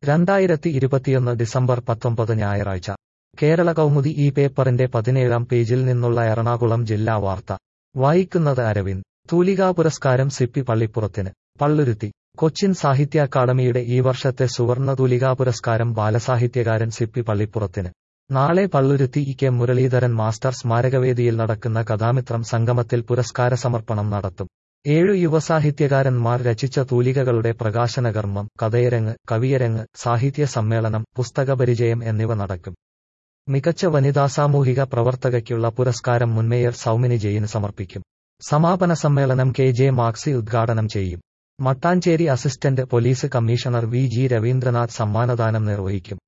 രണ്ടായിരത്തി ഇരുപത്തിയൊന്ന് ഡിസംബർ പത്തൊമ്പത് ഞായറാഴ്ച കേരള കൗമുദി ഈ പേപ്പറിന്റെ പതിനേഴാം പേജിൽ നിന്നുള്ള എറണാകുളം ജില്ലാ വാർത്ത വായിക്കുന്നത് അരവിന്ദ് തൂലികാ പുരസ്കാരം സിപ്പി പള്ളിപ്പുറത്തിന് പള്ളുരുത്തി കൊച്ചിൻ സാഹിത്യ അക്കാദമിയുടെ ഈ വർഷത്തെ സുവർണ തൂലികാ പുരസ്കാരം ബാലസാഹിത്യകാരൻ സിപ്പി പള്ളിപ്പുറത്തിന് നാളെ Palluruthy E K Muraleedharan master സ്മാരകവേദിയിൽ നടക്കുന്ന കഥാമിത്രം സംഗമത്തിൽ പുരസ്കാര സമർപ്പണം നടത്തും ഏഴു യുവസാഹിത്യകാരന്മാർ രചിച്ച തൂലികകളുടെ പ്രകാശനകർമ്മം കഥയരങ്ങ് കവിയരങ്ങ് സാഹിത്യ സമ്മേളനം പുസ്തകപരിചയം എന്നിവ നടക്കും മികച്ച വനിതാ സാമൂഹിക പ്രവർത്തകയ്ക്കുള്ള പുരസ്കാരം മുൻമേയർ സൗമിനി ജെയിന് സമർപ്പിക്കും സമാപന സമ്മേളനം കെ ജെ മാക്സി ഉദ്ഘാടനം ചെയ്യും Mattancherry assistant police commissioner V G Raveendranath സമ്മാനദാനം നിർവഹിക്കും